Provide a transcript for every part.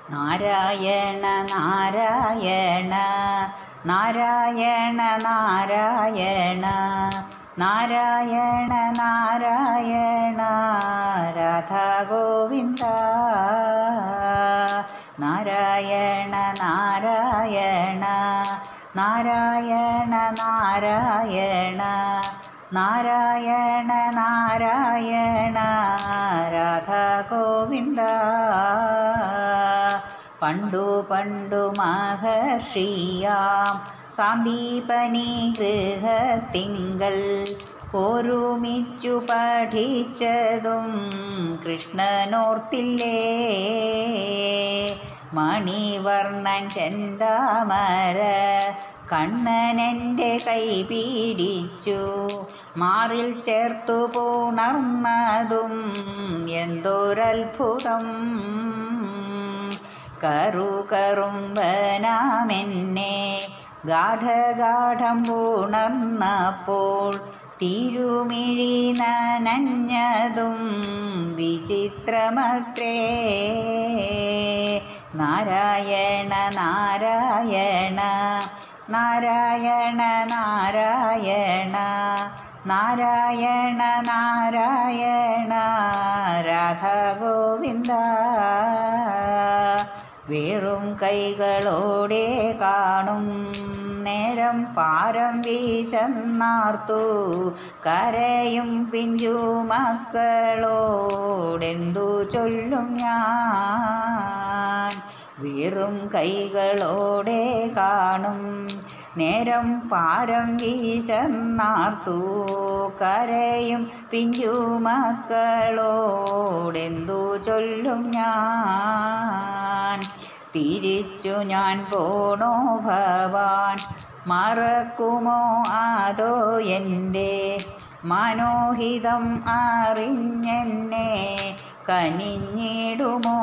നാരായണ നാരായണ നാരായണ നാരായണ നാരായണ നാരായണ രാധാ ഗോവിന്ദ നാരായണ നാരായണ നാരായണ നാരായണ നാരായണ നാരായണ രാധാ ഗോവിന്ദ പണ്ടു പണ്ടു മഹർഷിയാം സാന്ദീപനി ഗൃഹത്തിങ്കൽ ഒരുമിച്ചു പഠിച്ചതും കൃഷ്ണനോർത്തില്ലേ മണിവർണ്ണൻ ചെന്താമര കണ്ണനെൻ്റെ കൈ പിടിച്ചു മാറിൽ ചേർത്തു പുണർന്നതും എന്തൊരത്ഭുതം കറു കറുമ്പനാമെന്നെ ഗാഠഗാഠം ഉണർന്നപ്പോൾ തിരുമിഴി നനഞ്ഞതും വിചിത്രമത്രേ നാരായണ നാരായണ നാരായണ നാരായണ നാരായണ നാരായണ രാധാ ഗോവിന്ദ വേറും കൈകളോടെ കാണും നേരം പാരം വീശന്നാർത്തു കരയും പിഞ്ചു മക്കളോടെന്തു ചൊല്ലും ഞാൻ വീറും കൈകളോടെ കാണും നേരം പാരം വീശന്നാർത്തു കരയും പിഞ്ചു മക്കളോടെന്തു ചൊല്ലും ഞാൻ തിരിച്ചു ഞാൻ പോണോ ഭവാൻ മറക്കുമോ അതോ എൻ്റെ മനോഹിതം അറിഞ്ഞെന്നെ കനിഞ്ഞിടുമോ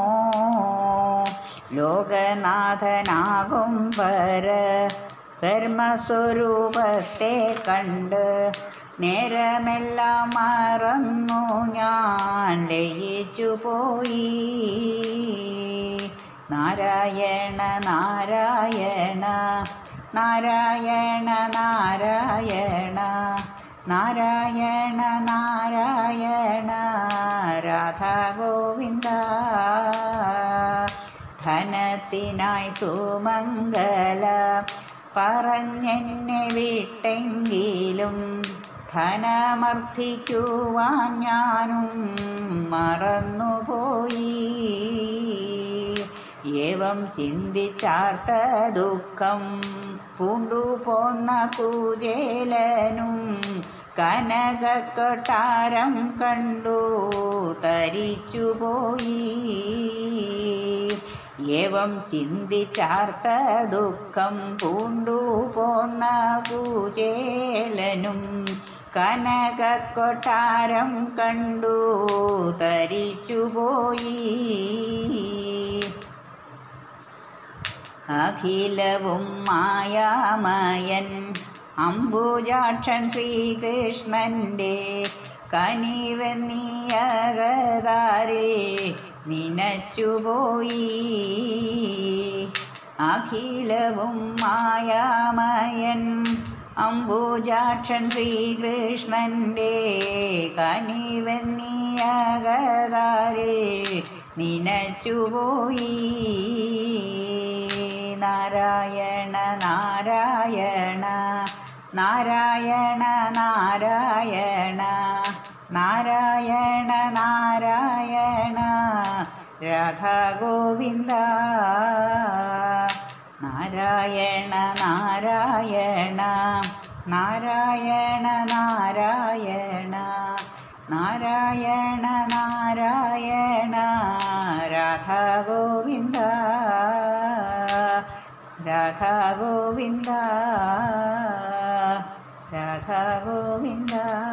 ലോകനാഥനാകും പര ധർമ്മസ്വരൂപത്തെ കണ്ട് നേരമെല്ലാം മറന്നു ഞാൻ ലയിച്ചു പോയി നാരായണ നാരായണ നാരായണ നാരായണ നാരായണ നാരായണ രാധാ ഗോവിന്ദ ധനത്തിനായി സുമംഗല പറഞ്ഞെന്നെ വിട്ടെങ്കിലും ധനമർത്ഥിക്കുവാൻ ഞാനും മറന്നുപോയി ഏവം ചിന്തിച്ചാർത്ത ദുഃഖം പൂണ്ടുപോന്ന കുചേലനും കനകക്കൊട്ടാരം കണ്ടു തരിച്ചുപോയി ഏവം ചിന്തിച്ചാർത്ത ദുഃഖം പൂണ്ടുപോന്ന കുചേലനും കനകക്കൊട്ടാരം കണ്ടു തരിച്ചുപോയി അഖിലവും മായാമയൻ അംബുജാക്ഷൻ ശ്രീകൃഷ്ണൻ്റെ കനിവെന്നിയകതാരെ നിനച്ചുപോയി അഖിലവും മായാമയൻ അംബുജാക്ഷൻ ശ്രീകൃഷ്ണൻ്റെ കനിവെന്നിയകതാരെ നിനച്ചുപോയി നാരായണ നാരായണ നാരായണ നാരായണ നാരായണ നാരായണ രാധാ ഗോവിന്ദ നാരായണ നാരായണ നാരായണ നാരായണ നാരായണ നാരായണ രാധാ ഗോവിന്ദ രാധാ ഗോവിന്ദ രാധാ ഗോവിന്ദ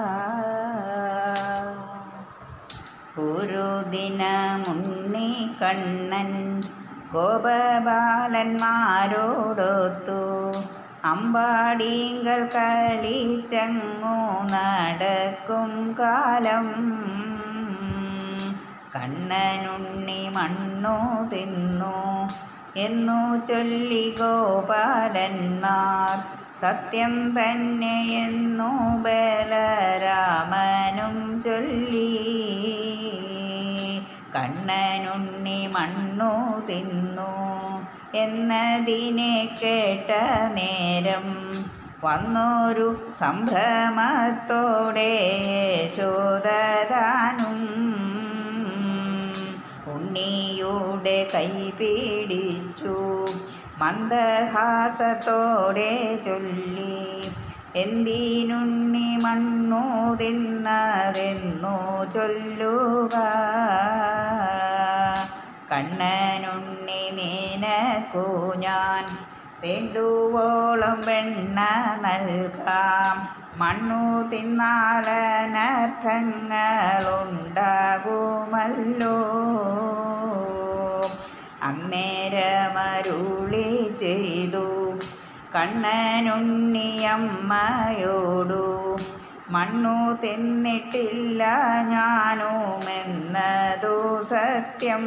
ഒരു ദിനമുണ്ണി കണ്ണൻ ഗോപബാലന്മാരോടൊത്തു അമ്പാടിങ്കൽ കളിച്ചങ്ങു നടക്കും കാലം കണ്ണനുണ്ണി മണ്ണു തിന്നു എന്നു ചൊല്ലി ഗോപാലന്മാർ സത്യം തന്നെ എന്നു ബലരാമനും ചൊല്ലി കണ്ണനുണ്ണി മണ്ണു തിന്നു എന്നതിനെ കേട്ട നേരം വന്നൊരു സംഭ്രമത്തോടെ യശോദാനും ഉണ്ണിയുടെ കൈ പിടിച്ചു മന്ദഹാസത്തോടെ ചൊല്ലി എന്തിനുണ്ണി മണ്ണു തിന്നതെന്നു ചൊല്ലുക കണ്ണനുണ്ണി നിനക്കു ഞാൻ വേണ്ടുവോളം വെണ്ണ നൽകാം മണ്ണു തിന്നാലനർത്ഥങ്ങളുണ്ടാകുമല്ലോ അന്നേരമരുളി ചെയ്തു കണ്ണനുണ്ണിയമ്മയോടു മണ്ണു തിന്നിട്ടില്ല ഞാനുമെന്നതു സത്യം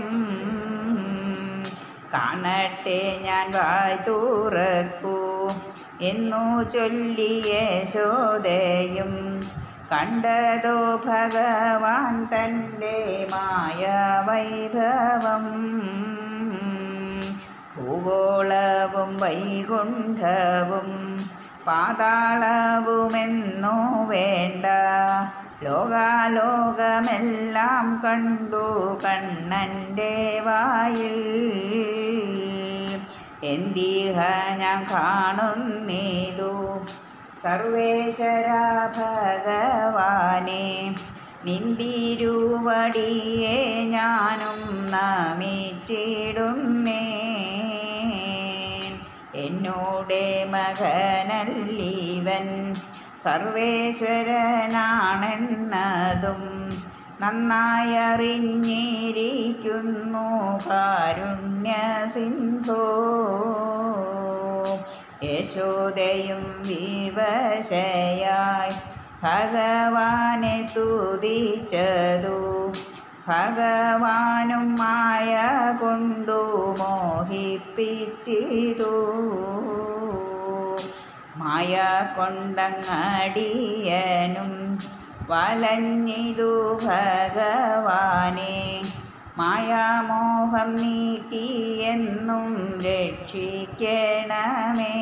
കാണട്ടെ ഞാൻ വായ് തുറക്കൂ എന്നു ചൊല്ലിയ യശോദയും കണ്ടതോ ഭഗവാൻ തൻ്റെ മായ വൈഭവം ഭൂഗോളവും വൈകുണ്ഠവും പാതാളവുമെന്നോ വേണ്ട ലോകാലോകമെല്ലാം കണ്ടു കണ്ണൻ്റെ വായിൽ എന്തിഹ ഞാൻ കാണുന്നീതു സർവേശ്വര ഭഗവാനെ നിന്തിരുവടിയെ ഞാനും നമിച്ചിടുന്നേ എന്നോടെ മകനല്ലീവൻ സർവേശ്വരനാണെന്നതും നന്നായറിഞ്ഞിരിക്കുന്നു കാരുണ്യ സിന്ധോ യശോദയും വിവശയായി ഭഗവാനെ സ്തുതിച്ചതു ഭഗവാനും മായ കൊണ്ടു മോഹിപ്പിച്ചിതു മായ കൊണ്ടങ്ങടിയനും വലഞ്ഞിതു ഭഗവാനെ മായാമോഹം നീക്കിയെന്നും രക്ഷിക്കണമേ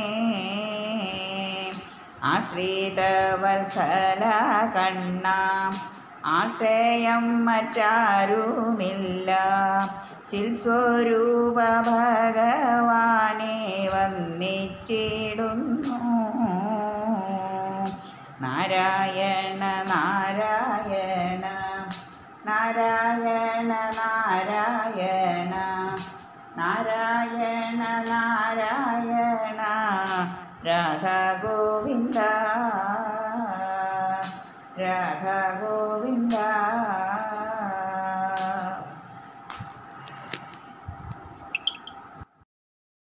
ആശ്രിതവത്സല കണ്ണ ആശ്രയം മറ്റാരുമില്ല ചിൽസ്വരൂപ ഭഗവാനെ വന്നിച്ചിടുന്നു നാരായണ നാരായണ നാരായണ നാരായണ നാരായണ നാരായണ രാധാ ഗോവിന്ദ രാധാ ഗോവിന്ദ